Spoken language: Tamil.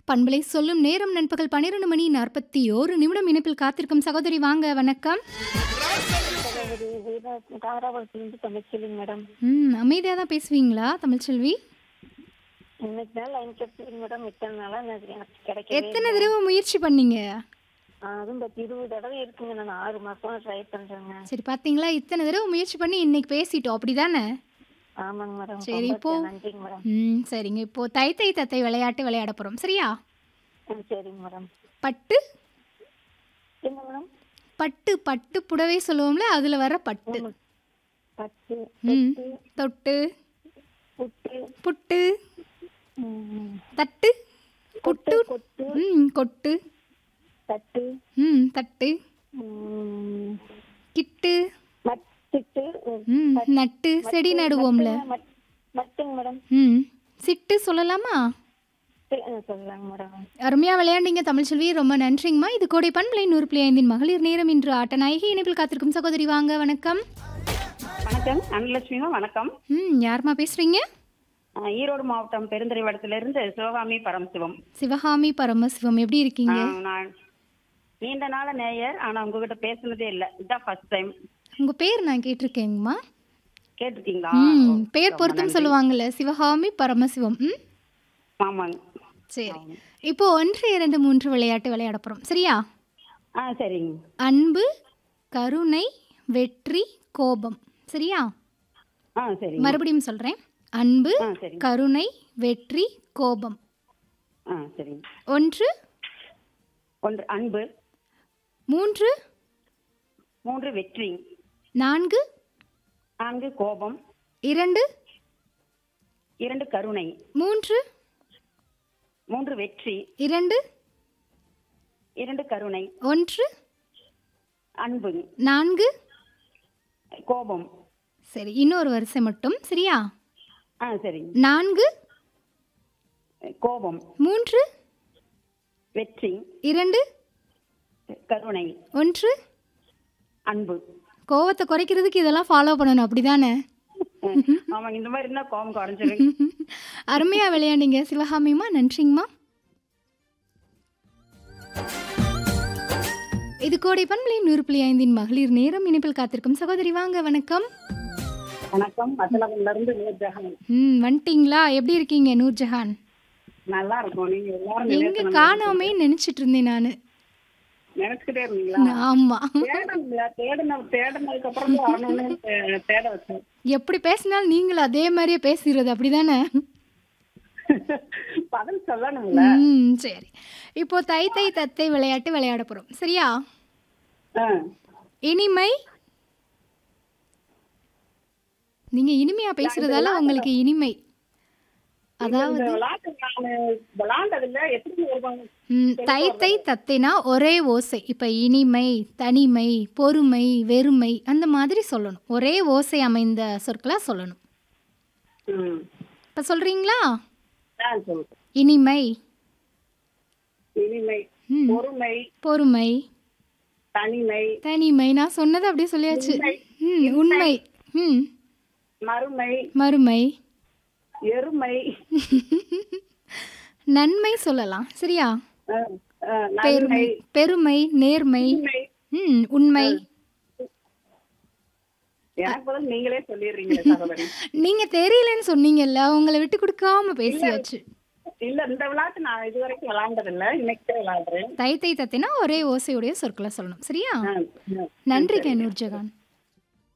பண்பலை சொல்லும் நேரம் நண்பகல் பன்னிரண்டு மணி நாற்பத்தி ஓரு நிமிடம் இணைப்பில் காத்திருக்கும் சகோதரி வாங்க வணக்கம் சகோதரி வீரா தாராபுரத்துலேருந்து தமிழ்ச்செல்வி மேடம் ம் அமைதியாக தான் பேசுவீங்களா தமிழ்ச்செல்வி இன்னைக்கு தான் லைன் கிடைச்சிருக்கு மேடம் இத்தனை நாளாக எனக்கு எனக்கு கிடைக்கவே எத்தனை தடவை முயற்சி பண்ணீங்க ஆ, அதுவும் பத்து இருபது தடவை இருக்குங்க நான் ஆறு மாசமா ட்ரை பண்றேங்க சரி பார்த்தீங்களா இத்தனை தடவை முயற்சி பண்ணி இன்னைக்கு பேசிட்டோம் அப்படிதானே ஆமாங்க மேடம் சரி, ரொம்ப இப்போ- நன்றிங்க மேடம் ம் சரிங்க இப்போ தை தை தத்தை விளையாட்டு விளையாட போகிறோம் சரியா ம், சரிங்க மேடம் பட்டு என்ன மேடம் பட்டு பட்டு புடவை சொல்லுவோம்ல அதில் வர பட்டு பத்து ம் தொட்டு புட்டு புட்டு ம், தட்டு கொட்டு குட்டு கொட்டு ம் கொட்டு தட்டு ம் தட்டு ம், கிட்டு மத்திட்டு ம் நட்டு செடி நடுவோம்ல மட்- மட்டுங்க மேடம் ம் சிட்டு சொல்லலாமா சரி, ஆ, சொல்லலாங்க மேடம் அருமையாக விளையாண்டீங்க தமிழ்ச்செல்வி ரொம்ப நன்றிங்கம்மா இது கோடை பண்பலை நூறு புள்ளி ஐந்தின் மகளிர் நேரம் இன்று ஆட்ட நாயகி இணைப்பில் காத்திருக்கும் சகோதரி வாங்க வணக்கம் வணக்கம் அன்னலட்சுமிமா வணக்கம் ம் யாரும்மா பேசுகிறீங்க அஹ் ஈரோடு மாவட்டம் பெருந்துறைவடத்திலிருந்து சிவகாமி பரமசிவம் சிவகாமி பரமசிவம் எப்படி இருக்கீங்க அஹ் நான் நீண்ட நாள நேயர் ஆனா உங்ககிட்ட பேசுனதே இல்ல இதுதான் ஃபர்ஸ்ட் டைம் உங்கள் பேர் நான் கேட்டிருக்கேங்கம்மா கேட்டிருக்கீங்களா ம் ஓ, பேர் ரொம்ப பொருத்தம் நன்றி. சொல்லுவாங்கல்ல சிவகாமி பரமசிவம் ம் ஆமாங்க சரி இப்போ ஒன்று இரண்டு மூன்று விளையாட்டு விளையாட போகிறோம் சரியா ஆ சரிங்க அன்பு கருணை வெற்றி கோபம் சரியா ஆ சரிங்க மறுபடியும் சொல்கிறேன் அன்பு ஆ சரிங்க கருணை வெற்றி கோபம் ஆ சரிங்க ஒன்று ஒன்று அன்பு மூன்று மூன்று வெற்றி நான்கு நான்கு கோபம் இரண்டு இரண்டு கருணை மூன்று மூன்று வெற்றி இரண்டு இரண்டு கருணை ஒன்று அன்பு நான்கு கோபம் சரி இன்னொரு வரிசை மட்டும் சரியா ஆ சரிங்க நான்கு கோபம் மூன்று வெற்றி இரண்டு கருணை ஒன்று அன்பு கோவத்தை குறைக்கிறதுக்கு இதெல்லாம் ஃபாலோ பண்ணணும் அப்படிதானே ஆமாங்க இந்த மாதிரி இருந்தா கோபம் குறைஞ்சிருங்க அருமையாக விளையாண்டீங்க சிவகாமிம்மா நன்றிங்கம்மா இது கோடை பண்பலை நூறு புள்ளி ஐந்தின் மகளிர் நேரம் இணைப்பில் காத்திருக்கும் சகோதரி வாங்க வணக்கம் வணக்கம் மத்தளகுல இருந்து நூர்ஜஹான் ம் வந்துட்டீங்களா எப்படி இருக்கீங்க நூர்ஜஹான் நல்லா இருக்கும் நீங்க எல்லாரும் எங்க நினைக்கணும். காணாமே நினைச்சிட்டு இருந்தேன் நான் நினைச்சுக்கிட்டே இருந்தீங்களா ஆமா தேடணுங்களா தேடின தேடினதுக்கு அப்புறம் தான் வரணும்னு தே- தேட வச்சேன் எப்படி பேசினாலும் நீங்களும் அதே மாதிரியே பேசுறது அப்படிதானே பதில் சொல்லணுங்களா ம் சரி இப்போ தை தை தத்தை விளையாட்டு விளையாட போறோம் சரியா ஆ. இனிமை நீங்க இனிமையா பேசுறதால உங்களுக்கு இனிமை அதாவது இந்த விளையாட்டு நானு விளையாண்டதில்ல எப்படி வருவாங்க ம், தை தை தத்தைனா ஒரே ஓசை இப்போ இனிமை தனிமை பொறுமை வெறுமை அந்த மாதிரி சொல்லணும் ஒரே ஓசை அமைந்த சொற்களாக சொல்லணும் ம். இப்போ சொல்றீங்களா ஆ, சொல்லுங்க. இனிமை இனிமை ம், பொறுமை பொறுமை தனிமை தனிமை நான் சொன்னது அப்படியே சொல்லியாச்சு ம் உண்மை ம் மறுமை மறுமை எருமை நன்மை சொல்லலாம் சரியா ஆ, ஆ, பெருமை நன்மை பெருமை நேர்மை உண்மை. ம் உண்மை எனக்கு பதில் நீங்களே சொல்லிடுறீங்க சகோதரி நீங்க தெரியலன்னு சொன்னீங்கல்ல உங்களை விட்டு கொடுக்காம பேசியாச்சு இல்ல இந்த விளையாட்டு நான் இது வரைக்கும் விளையாண்டதில்ல இன்னைக்கு தான் விளையாடுறேன் தை தை தத்தினா ஒரே ஓசையுடைய சொற்களை சொல்லணும் சரியா ஆ, ஆ. நன்றிங்க நூர்ஜகான்